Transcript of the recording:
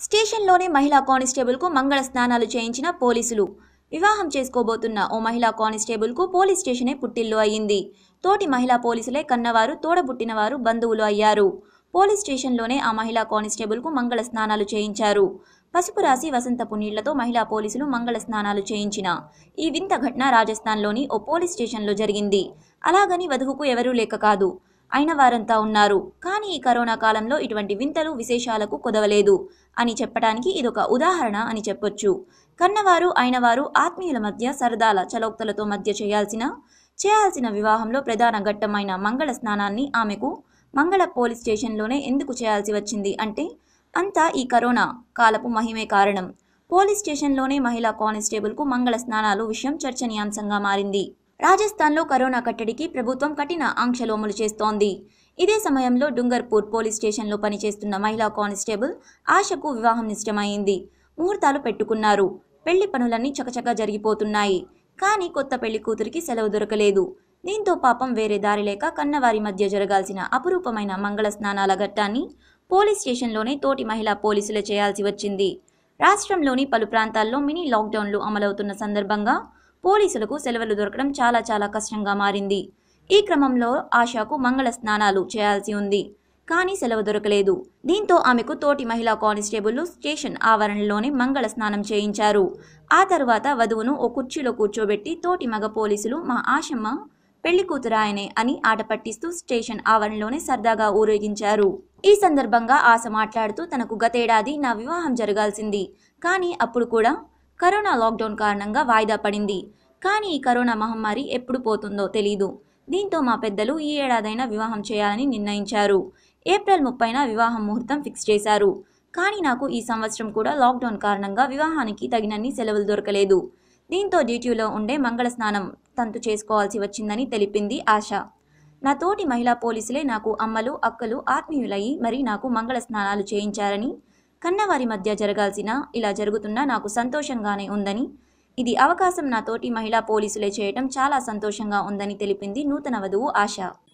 స్టేషన్లోనే మహిళా కానిస్టేబుల్కు మంగళ స్నానాలు చేయించిన పోలీసులు వివాహం చేసుకోబోతున్న ఓ మహిళా కానిస్టేబుల్కు పోలీస్ స్టేషనే పుట్టిల్లు అయ్యింది తోటి మహిళా పోలీసులే కన్నవారు తోడబుట్టినవారు బంధువులు అయ్యారు పోలీస్ స్టేషన్లోనే ఆ మహిళా కానిస్టేబుల్కు మంగళ స్నానాలు చేయించారు పసుపు రాసి వసంతపు నీళ్లతో మహిళా పోలీసులు మంగళ స్నానాలు చేయించిన ఈ వింత ఘటన రాజస్థాన్లోని ఓ పోలీస్ స్టేషన్లో జరిగింది అలాగని వధువుకు ఎవరూ లేక కాదు అయిన వారంతా ఉన్నారు కానీ ఈ కరోనా కాలంలో ఇటువంటి వింతలు విశేషాలకు కుదవలేదు అని చెప్పడానికి ఇదొక ఉదాహరణ అని చెప్పొచ్చు కన్నవారు అయినవారు ఆత్మీయుల మధ్య సరదాల చలోక్తలతో మధ్య చేయాల్సిన చేయాల్సిన వివాహంలో ప్రధాన ఘట్టమైన మంగళ స్నానాన్ని ఆమెకు మంగళ పోలీస్ స్టేషన్లోనే ఎందుకు చేయాల్సి వచ్చింది అంటే అంతా ఈ కరోనా కాలపు మహిమే కారణం పోలీస్ స్టేషన్లోనే మహిళా కానిస్టేబుల్కు మంగళ స్నానాలు విషయం చర్చనీయాంశంగా మారింది రాజస్థాన్లో కరోనా కట్టడికి ప్రభుత్వం కఠిన ఆంక్షలు అమలు చేస్తోంది ఇదే సమయంలో డుంగర్పూర్ పోలీస్ స్టేషన్లో పనిచేస్తున్న మహిళా కానిస్టేబుల్ ఆశకు వివాహం నిశ్చయమైంది ముహూర్తాలు పెట్టుకున్నారు పెళ్లి పనులన్నీ చకచకా జరిగిపోతున్నాయి కానీ కొత్త పెళ్లి కూతురికి సెలవు దొరకలేదు దీంతో పాపం వేరే దారి లేక కన్నవారి మధ్య జరగాల్సిన అపురూపమైన మంగళ స్నానాల ఘట్టాన్ని పోలీస్ స్టేషన్లోనే తోటి మహిళా పోలీసులే చేయాల్సి వచ్చింది రాష్ట్రంలోని పలు ప్రాంతాల్లో మినీ లాక్డౌన్లు అమలవుతున్న సందర్భంగా పోలీసులకు సెలవులు దొరకడం చాలా చాలా కష్టంగా మారింది ఈ క్రమంలో ఆశాకు మంగళ స్నానాలు చేయాల్సి ఉంది కానీ సెలవు దొరకలేదు దీంతో ఆమెకు తోటి మహిళా కానిస్టేబుల్ స్టేషన్ ఆవరణలోనే మంగళ స్నానం చేయించారు ఆ తరువాత వధువును ఓ కుర్చీలో కూర్చోబెట్టి తోటి మగ పోలీసులు మా ఆశమ్మ పెళ్లి కూతురాయనే అని ఆట పట్టిస్తూ స్టేషన్ ఆవరణలోనే సరదాగా ఊరేగించారు ఈ సందర్భంగా ఆశ మాట్లాడుతూ తనకు గతేడాది నా వివాహం జరగాల్సింది కానీ అప్పుడు కూడా కరోనా లాక్డౌన్ కారణంగా వాయిదా పడింది కానీ ఈ కరోనా మహమ్మారి ఎప్పుడు పోతుందో తెలీదు దీంతో మా పెద్దలు ఈ ఏడాదైనా వివాహం చేయాలని నిర్ణయించారు ఏప్రిల్ ముప్పైన వివాహం ముహూర్తం ఫిక్స్ చేశారు కానీ నాకు ఈ సంవత్సరం కూడా లాక్డౌన్ కారణంగా వివాహానికి తగినన్ని సెలవులు దొరకలేదు దీంతో డ్యూటీలో ఉండే మంగళ స్నానం తంతు చేసుకోవాల్సి వచ్చిందని తెలిపింది ఆశ నా తోటి మహిళా పోలీసులే నాకు అమ్మలు అక్కలు ఆత్మీయులయ్యి మరి నాకు మంగళ స్నానాలు చేయించారని కన్నవారి మధ్య జరగాల్సిన ఇలా జరుగుతున్నా నాకు సంతోషంగానే ఉందని ఇది అవకాశం నా తోటి మహిళా పోలీసులే చేయటం చాలా సంతోషంగా ఉందని తెలిపింది నూతన వధువు ఆశ